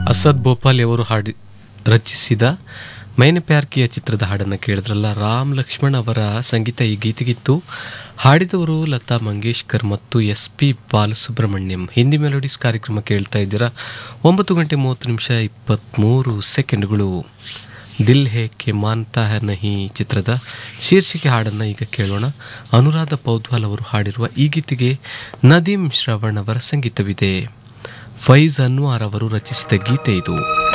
ಅಸದ್ ಭೋಪಾಲಿ ಅವರು ಹಾಡಿ ರಚಿಸಿದ ಮೈನೆ ಪ್ಯಾರ್ ಕಿಯ ಚಿತ್ರದ ಹಾಡನ್ನು ಕೇಳಿದ್ರಲ್ಲ ರಾಮ್ ಲಕ್ಷ್ಮಣ್ ಅವರ ಸಂಗೀತ ಈ ಗೀತೆಗಿತ್ತು ಹಾಡಿದವರು ಲತಾ ಮಂಗೇಶ್ಕರ್ ಮತ್ತು S P Balasubrahmanyam Hindi melodies ಕಾರ್ಯಕ್ರಮ ಕೇಳ್ತಾ ಇದ್ದೀರಾ ಒಂಬತ್ತು ಗಂಟೆ ಮೂವತ್ತು ನಿಮಿಷ ಇಪ್ಪತ್ತ್ಮೂರು ಸೆಕೆಂಡ್ಗಳು ದಿಲ್ ಹೇ ಕೆ ಮಾನ್ತಾ ಹೈ ನಹಿ ಚಿತ್ರದ ಶೀರ್ಷಿಕೆ ಹಾಡನ್ನು ಈಗ ಕೇಳೋಣ ಅನುರಾಧ ಪೌದ್ವಾಲ್ ಅವರು ಹಾಡಿರುವ ಈ ಗೀತೆಗೆ ನದೀಂ ಶ್ರವಣ್ ಅವರ ಸಂಗೀತವಿದೆ ಫೈಜ್ ಅನ್ವಾರ್ ಅವರು ರಚಿಸಿದ ಗೀತೆ ಇದು